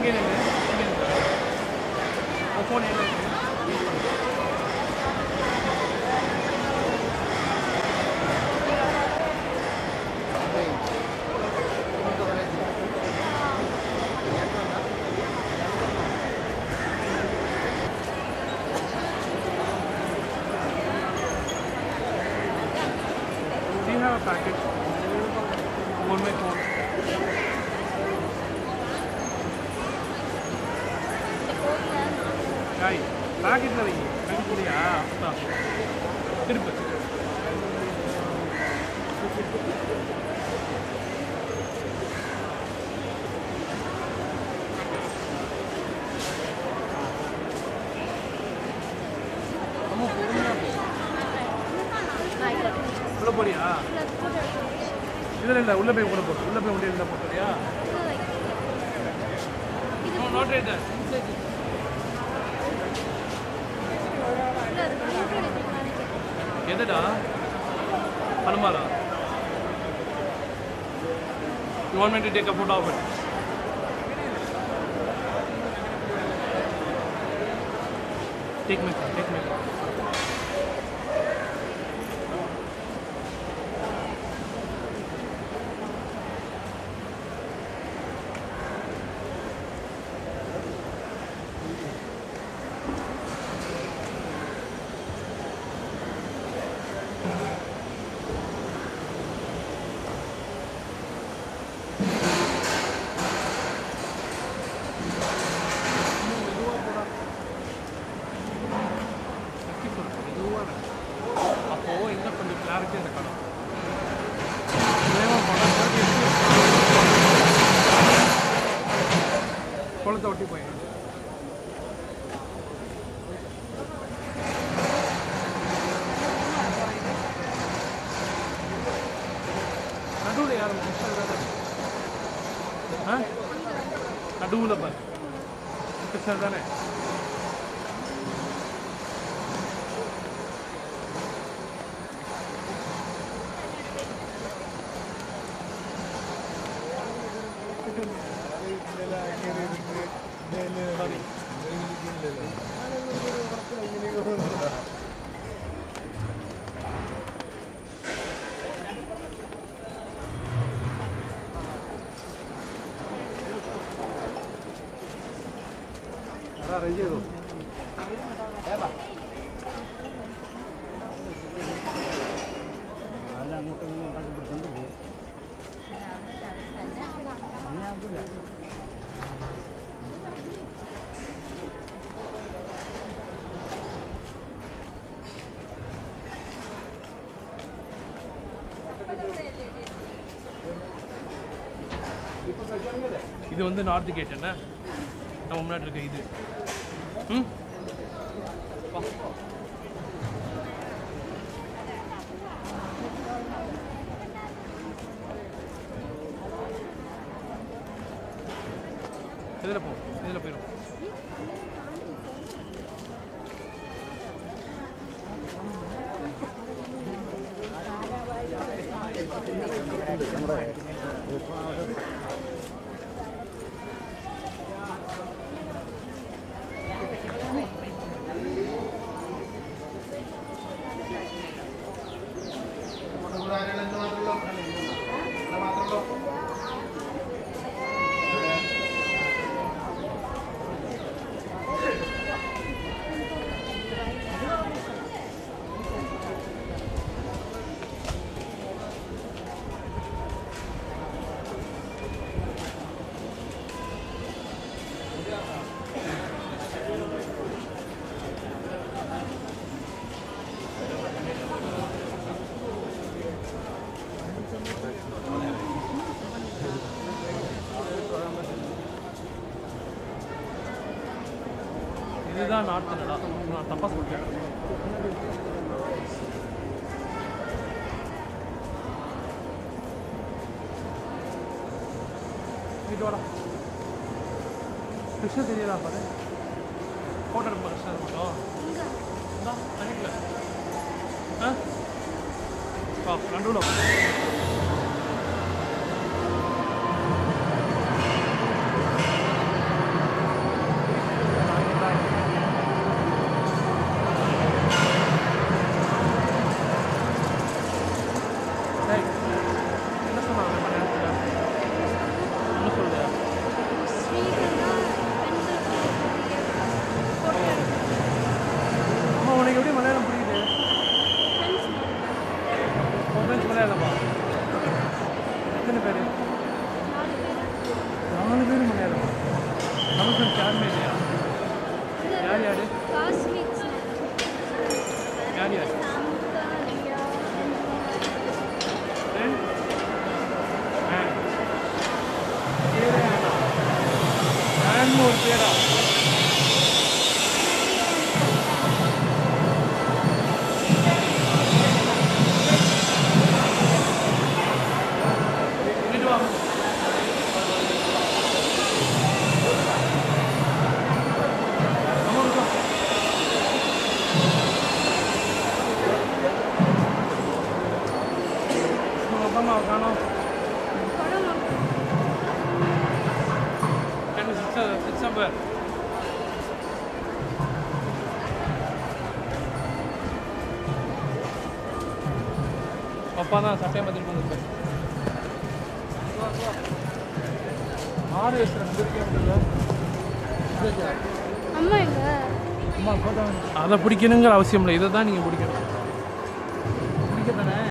இங்கே நில்லு இங்கே நில்லு உன் ஃபோன் எங்கே இருக்கு Do you have a package? On my phone. காய் பாக்கெட்டில் வை கண்டிப்படியா அதான் திருப்பு அம்மா பொறுமையா போ. உள்ள போறியா இதில் இல்லை உள்ள போய் கூட போட்டு உள்ள போய் உள்ள இருந்தால் போட்டுறியா நாட் ரைட் எதுடா ஹனுமாரா you want me to take a photo of it take me take me அப்போ இன்னும் கொஞ்சம் கிளாரிட்டி இருக்கணும் வேகமா போனா மறுபடியும் எப்படி? குளத்தை ஒட்டி போய் நடுவில் யாரும் ஆ நடுவில் பாரு கிருஷ்ணர் தானே അറേഞ്ച് ചെയ്തു இது வந்து நார்த் கேட் என்ன நம்ம முன்னாடி இருக்க இது ம் வா. இதில் போ இதில் போயிடும் இதுதான் நார்த் நடா நான் தப்பாக சொல்லிட்டேன் இங்கிட்டு வாடா கிருஷ்ணர் தெரியலா பாரு ஃபோட்டோ எடுப்பா கிருஷ்ணர் மட்டும் இந்தா தண்ணிக்குள்ள ஆ வா நடுவில் வா நம்ம ஃப்ரெண்ட்ஸ் யாருமே இல்லையா யார் யாரு classmates. யார் யார் Samantha, Ria, ஃப்ரெண்ட் ஆ பேரே ஆனா ஆன்னு ஒரு பேரா இங்கிட்டு வா அம்மா, இங்கிட்டு வா. உங்க அப்பா அம்மாவை காணோம் படம் ரெண்டு சிக்ஸ் சிக்ஸ் நம்பர் அப்பா தான் சட்டையை மாற்றிட்டு போங்க ஆறு வயசுல நம்பிக்கை முடியல அம்மா எங்க அம்மா போட்டோ அதை பிடிக்கணுங்கிற அவசியம் இல்லை இதை தான் நீங்கள் பிடிக்கணும் பிடிக்க தானே